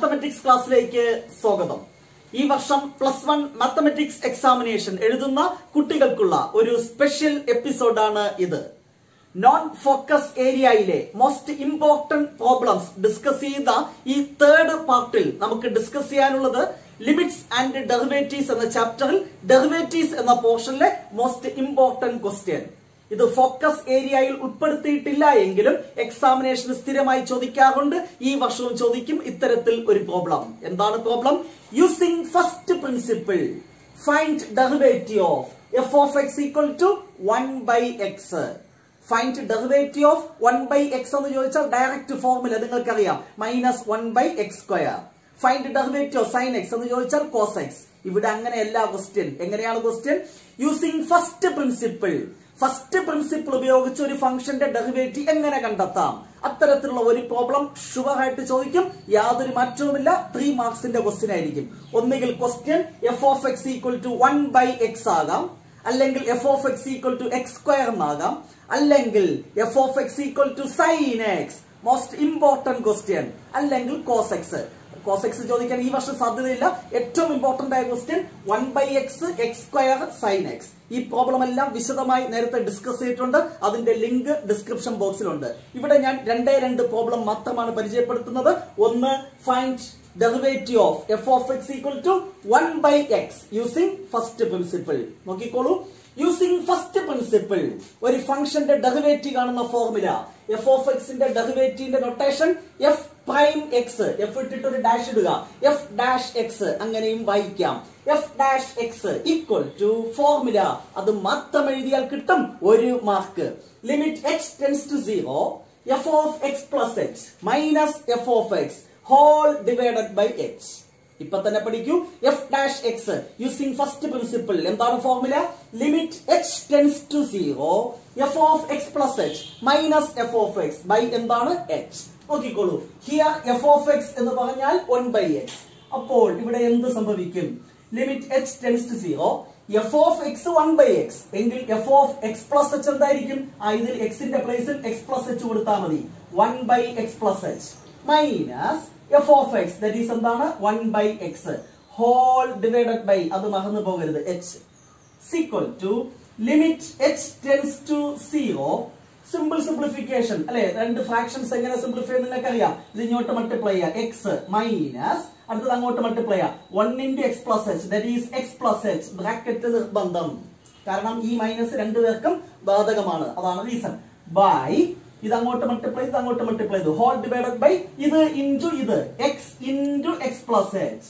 mathematics ക്ലാസ്സിലേക്ക് സ്വാഗതം ഈ വർഷം പ്ലസ് വൺ മാത്തമെറ്റിക്സ് എക്സാമിനേഷൻ എഴുതുന്ന കുട്ടികൾക്കുള്ള ഒരു സ്പെഷ്യൽ എപ്പിസോഡാണ് ഇത് നോൺ ഫോക്കസ് ഏരിയയിലെ മോസ്റ്റ് ഇമ്പോർട്ടന്റ് പ്രോബ്ലംസ് ഡിസ്കസ് ചെയ്ത ഈ തേർഡ് പാർട്ടിൽ നമുക്ക് ഡിസ്കസ് ചെയ്യാനുള്ളത് ലിമിറ്റ്സ് ആൻഡ് ഡെറിവേറ്റീവ്സ് എന്ന ചാപ്റ്ററിൽ ഡെറിവേറ്റീവ്സ് എന്ന പോർഷനിലെ മോസ്റ്റ് ഇമ്പോർട്ടന്റ് ക്വസ്റ്റ്യൻ ഇത് ഫോക്കസ് ഏരിയയിൽ ഉൾപ്പെടുത്തിയിട്ടില്ല എങ്കിലും എക്സാമിനേഷന് സ്ഥിരമായി ചോദിക്കാറുണ്ട് ഈ വർഷവും ചോദിക്കും ഇത്തരത്തിൽ ഒരു പ്രോബ്ലം എന്താണ് problem using first principle find derivative of f of x equal to one by x find derivative of one by x എന്ന് ചോദിച്ചാൽ ഡയറക്റ്റ് ഫോർമുല നിങ്ങൾക്കറിയാം minus one by x square find derivative of sine x എന്ന് ചോദിച്ചാൽ cos x ഇവിടെ അങ്ങനെയല്ല question എങ്ങനെയാണ് question using first principle first principle ഉപയോഗിച്ച് ഒരു ഫംഗ്ഷന്റെ ഡെറിവേറ്റീവ് എങ്ങനെ കണ്ടെത്താം അത്തരത്തിലുള്ള ഒരു പ്രോബ്ലം ഷുവർ ആയിട്ട് ചോദിക്കും യാതൊരു മാറ്റവുമില്ല ത്രീ മാർക്സിന്റെ ക്വസ്റ്റ്യൻ ആയിരിക്കും ഒന്നുകിൽ question f of x equal to one by x ആകാം അല്ലെങ്കിൽ f of x equal to x square എന്നാകാം അല്ലെങ്കിൽ f of x equal to sine x most important question അല്ലെങ്കിൽ കോസ് എക്സ് കോസ് എക്സ് ചോദിക്കാൻ ഈ വർഷം സാധ്യതയില്ല ഏറ്റവും ഇമ്പോർട്ടന്റ് ആയ question one by x x square sine x ഈ പ്രോബ്ലം എല്ലാം വിശദമായി നേരത്തെ ഡിസ്കസ് ചെയ്തിട്ടുണ്ട് അതിന്റെ ലിങ്ക് ഡിസ്ക്രിപ്ഷൻ ബോക്സിലുണ്ട് ഇവിടെ ഞാൻ രണ്ടേ രണ്ട് പ്രോബ്ലം മാത്രമാണ് പരിചയപ്പെടുത്തുന്നത് ഒന്ന് find derivative of f of x equal to one by x using first principle നോക്കിക്കോളൂ യൂസിംഗ് ഫസ്റ്റ് പ്രിൻസിപ്പിൾ ഒരു ഫംഗ്ഷന്റെ ഡെറിവേറ്റീവ് കാണുന്ന ഫോർമുല എഫ് ഓഫ് എക്സിന്റെ ഡെറിവേറ്റീവിന്റെ notation f prime x f ഇട്ടിട്ട് ഒരു ഡാഷ് ഇടുക എഫ് ഡാഷ് എക്സ് അങ്ങനെയും വായിക്കാം f dash x equal to formula അത് മാത്രം എഴുതിയാൽ കിട്ടും ഒരു mark limit h tends to zero f of x plus h minus f of X whole divided by h ഇപ്പൊ തന്നെ പഠിക്കൂ f dash x using first principle എന്താണ് formula limit h tends to zero f of x plus h minus f of x by എന്താണ് h നോക്കിക്കോളൂ here f of x എന്ന് പറഞ്ഞാൽ one by x അപ്പോൾ ഇവിടെ എന്ത് സംഭവിക്കും limit h tends to zero f of x one by x എങ്കിൽ f of x plus h എന്തായിരിക്കും ആ ഇതിൽ എക്സിന്റെ പ്ലേസിൽ എക്സ് പ്ലസ് എച്ച് കൊടുത്താൽ മതി one by x plus h minus f of x that is എന്താണ് one by x whole divided by അത് മറന്നു പോകരുത് h equal to limit h tends to zero simple simplification അല്ലെ രണ്ട് ഫ്രാക്ഷൻസ് എങ്ങനെ simplify നിങ്ങൾക്ക് അറിയാം ഇത് ഇങ്ങോട്ട് മൾട്ടിപ്ലൈ ചെയ്യുക എക്സ് മൈനസ് അടുത്തത് അങ്ങോട്ട് മൾട്ടിപ്ലൈ ചെയ്യുക one into x plus h that is x plus h bracket നിർബന്ധം കാരണം ഈ മൈനസ് രണ്ടുപേർക്കും ബാധകമാണ് അതാണ് റീസൺ ബൈ ഇത് അങ്ങോട്ട് മൾട്ടിപ്ലൈ ഇത് അങ്ങോട്ട് മൾട്ടിപ്ലൈ ചെയ്തു ഹോൾ ഡിവൈഡഡ് ബൈ ഇത് ഇൻറ്റു ഇത് x into x plus h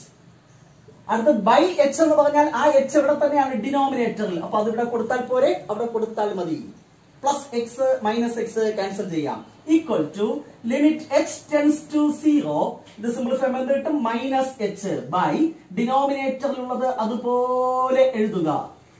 അടുത്ത ബൈ എച്ച് എന്ന് പറഞ്ഞാൽ ആ എച്ച് ഇവിടെ തന്നെയാണ് ഡിനോമിനേറ്ററിൽ അപ്പൊ അത് ഇവിടെ കൊടുത്താൽ പോരെ അവിടെ കൊടുത്താൽ മതി plus x minus x cancel ചെയ്യാം equal to limit h tends to zero ഇത് സിംപ്ലിഫൈ എന്ത് കിട്ടും മൈനസ് എച്ച് ബൈ ഡിനോമിനേറ്ററിലുള്ളത് അതുപോലെ എഴുതുക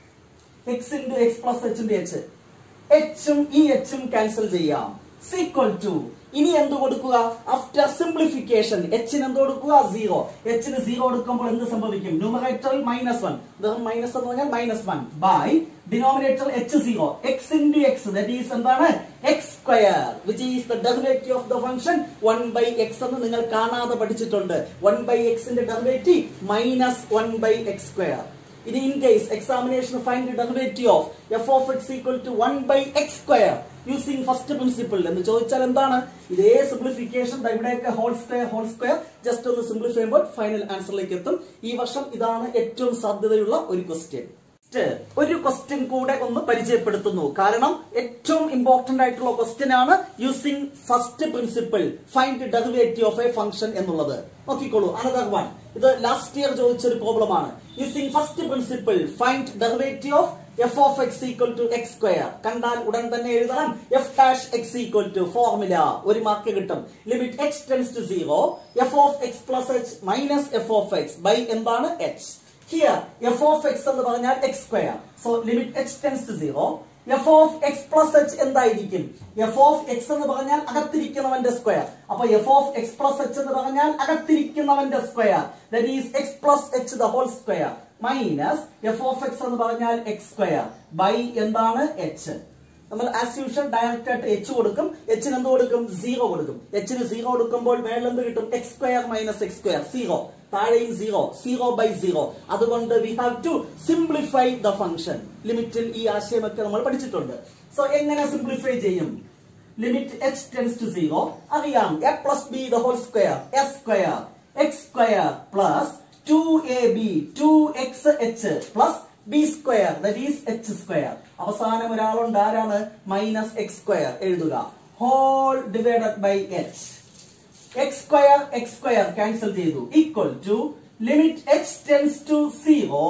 x into x plus h into h എച്ചും ഈ എച്ചും ക്യാൻസൽ ചെയ്യാം സീക്വൽ ടു ഇനി എന്ത് കൊടുക്കുക ആഫ്റ്റർ സിംപ്ലിഫിക്കേഷൻ എച്ചിന് എന്ത് കൊടുക്കുക സീറോ എച്ചിന് സീറോ കൊടുക്കുമ്പോൾ എന്ത് സംഭവിക്കും ന്യൂമറേറ്ററിൽ മൈനസ് വൺ മൈനസ് എന്ന് പറഞ്ഞാൽ minus one by denominator h zero x into x that is എന്താണ് x square which is the derivative of the function one by x എന്ന് നിങ്ങൾ കാണാതെ പഠിച്ചിട്ടുണ്ട് വൺ ബൈ എക്സിന്റെ derivative minus one by x square ഇനി in case examination find derivative of f of x equal to one by x square using first principle എന്ന് ചോദിച്ചാൽ എന്താണ് ഇതേ സിംപ്ലിഫിക്കേഷൻ ഇവിടെയൊക്കെ whole square whole square just ഒന്ന് simplify ചെയ്യുമ്പോൾ final ആൻസറിലേക്ക് എത്തും ഈ വർഷം ഇതാണ് ഏറ്റവും സാധ്യതയുള്ള ഒരു ക്വസ്റ്റ്യൻ ഒരു ക്വസ്റ്റ്യൻ കൂടെ ഒന്ന് പരിചയപ്പെടുത്തുന്നു കാരണം ഏറ്റവും ഇമ്പോർട്ടന്റ് ആയിട്ടുള്ള ക്വസ്റ്റ്യൻ ആണ് using first principle find derivative of a function എന്നുള്ളത് നോക്കിക്കോളൂ അനദർ വൺ ഇത് ലാസ്റ്റ് ഇയർ ചോദിച്ച ഒരു പ്രോബ്ലം ആണ് using first principle find derivative of f of x equal to x square കണ്ടാൽ ഉടൻ തന്നെ എഴുതണം f dash x equal to formula ഒരു മാർക്ക് കിട്ടും limit x tends to zero f of x plus h minus f of x by എന്താണ് h here f of x എന്ന് പറഞ്ഞാൽ x square so limit h tends to zero f of x plus h എന്തായിരിക്കും f of x എന്ന് പറഞ്ഞാൽ അകത്തിരിക്കുന്നവന്റെ square അപ്പൊ f of x plus h എന്ന് പറഞ്ഞാൽ അകത്തിരിക്കുന്നവന്റെ square that is x plus h the whole square minus f of x എന്ന് പറഞ്ഞാൽ എക്സ് സ്ക്വയർ ബൈ എന്താണ് എച്ച് നമ്മൾ ആസ് യൂഷ്വൽ ഡയറക്റ്റ് ആയിട്ട് എച്ച് കൊടുക്കും എച്ചിന് എന്ത് കൊടുക്കും സീറോ കൊടുക്കും എച്ചിന് സീറോ കൊടുക്കുമ്പോൾ മേളിൽ എന്ത് കിട്ടും x square minus x square zero താഴെയും സീറോ സീറോ ബൈ സീറോ അതുകൊണ്ട് we have to simplify the function ലിമിറ്റിൽ ഈ ആശയമൊക്കെ നമ്മൾ പഠിച്ചിട്ടുണ്ട് സോ എങ്ങനെ സിംപ്ലിഫൈ ചെയ്യും limit h tends to zero അറിയാം a plus b the whole square is square x square plus two a b two x h plus b square that is h square അവസാനം ഒരാളുണ്ട് ആരാണ് minus x square എഴുതുക whole divided by h x square x square cancel ചെയ്തു equal to limit h tends to zero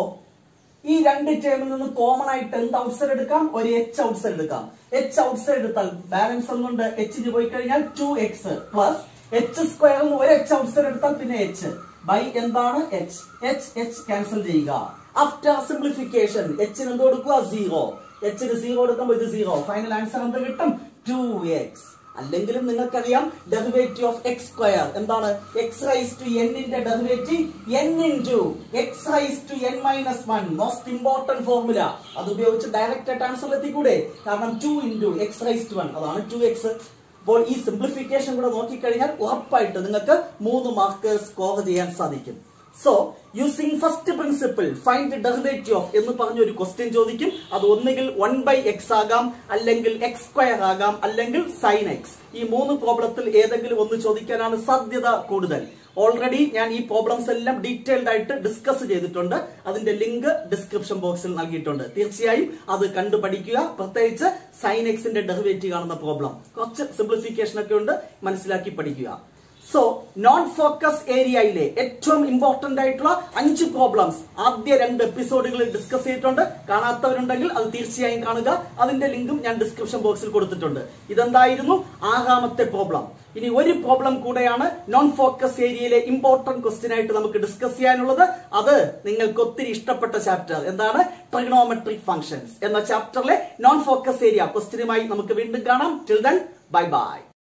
ഈ രണ്ട് ടേമിൽ നിന്ന് common ആയിട്ട് എന്ത് ഔട്ട്സൈഡ് എടുക്കാം ഒരു എച്ച് ഔട്ട്സൈഡ് എടുക്കാം എച്ച് ഔട്ട്സൈഡ് എടുത്താൽ ബാലൻസ് ഒന്നുണ്ട് എച്ചിന് പോയി കഴിഞ്ഞാൽ ടു എക്സ് പ്ലസ് എച്ച് സ്ക്വയറിൽ ഒരു എച്ച് ഔട്ട്സൈഡ് എടുത്താൽ പിന്നെ എച്ച് ബൈ എന്താണ് എച്ച് എച്ച് എച്ച് ക്യാൻസൽ ചെയ്യുക ആഫ്റ്റർ സിംപ്ലിഫിക്കേഷൻ എച്ചിന് എന്ത് കൊടുക്കുക സീറോ എച്ചിന് സീറോ എടുക്കുമ്പോൾ ഇത് സീറോ ഫൈനൽ ആൻസർ എന്ത് കിട്ടും ടു എക്സ് അല്ലെങ്കിലും നിങ്ങൾക്കറിയാം ഡെറിവേറ്റീവ് ഓഫ് എക്സ് സ്ക്വയർ എന്താണ് എക്സ് റൈസ് ടു എന്നിന്റെ derivative n into x raise to n minus one most important formula അത് ഉപയോഗിച്ച് ഡയറക്റ്റ് ആയിട്ട് ആൻസർ എത്തിക്കൂടെ കാരണം two into x raise to one അതാണ് ടു എക്സ് അപ്പോൾ ഈ സിംപ്ലിഫിക്കേഷൻ കൂടെ നോക്കിക്കഴിഞ്ഞാൽ ഉറപ്പായിട്ട് നിങ്ങൾക്ക് മൂന്ന് മാർക്ക് സ്കോർ ചെയ്യാൻ സാധിക്കും so using first principle find derivative of എന്ന് പറഞ്ഞ ഒരു ക്വസ്റ്റ്യൻ ചോദിക്കും അത് ഒന്നുകിൽ വൺ ബൈ എക്സ് ആകാം അല്ലെങ്കിൽ എക്സ് സ്ക്വയർ ആകാം അല്ലെങ്കിൽ സൈൻ എക്സ് ഈ മൂന്ന് പ്രോബ്ലത്തിൽ ഏതെങ്കിലും ഒന്ന് ചോദിക്കാനാണ് സാധ്യത കൂടുതൽ ഓൾറെഡി ഞാൻ ഈ പ്രോബ്ലംസ് എല്ലാം ഡീറ്റെയിൽഡ് ആയിട്ട് ഡിസ്കസ് ചെയ്തിട്ടുണ്ട് അതിന്റെ ലിങ്ക് ഡിസ്ക്രിപ്ഷൻ ബോക്സിൽ നൽകിയിട്ടുണ്ട് തീർച്ചയായും അത് കണ്ടു പഠിക്കുക പ്രത്യേകിച്ച് സൈൻ എക്സിന്റെ ഡെറിവേറ്റീവ് കാണുന്ന പ്രോബ്ലം കുറച്ച് സിംപ്ലിഫിക്കേഷൻ ഒക്കെ ഉണ്ട് മനസ്സിലാക്കി പഠിക്കുക സോ നോൺ ഫോക്കസ് ഏരിയയിലെ ഏറ്റവും ഇമ്പോർട്ടന്റ് ആയിട്ടുള്ള അഞ്ച് പ്രോബ്ലംസ് ആദ്യ രണ്ട് എപ്പിസോഡുകളിൽ ഡിസ്കസ് ചെയ്തിട്ടുണ്ട് കാണാത്തവരുണ്ടെങ്കിൽ അത് തീർച്ചയായും കാണുക അതിന്റെ ലിങ്കും ഞാൻ ഡിസ്ക്രിപ്ഷൻ ബോക്സിൽ കൊടുത്തിട്ടുണ്ട് ഇതെന്തായിരുന്നു ആറാമത്തെ പ്രോബ്ലം ഇനി ഒരു പ്രോബ്ലം കൂടെയാണ് നോൺ ഫോക്കസ് ഏരിയയിലെ ഇമ്പോർട്ടന്റ് ക്വസ്റ്റ്യൻ ആയിട്ട് നമുക്ക് ഡിസ്കസ് ചെയ്യാനുള്ളത് അത് നിങ്ങൾക്ക് ഒത്തിരി ഇഷ്ടപ്പെട്ട ചാപ്റ്റർ എന്താണ് ട്രിഗണോമെട്രിക് ഫംഗ്ഷൻസ് എന്ന ചാപ്റ്ററിലെ നോൺ ഫോക്കസ് ഏരിയ ക്വസ്റ്റ്യനുമായി നമുക്ക് വീണ്ടും കാണാം ടിൽ ദൻ ബൈ ബൈ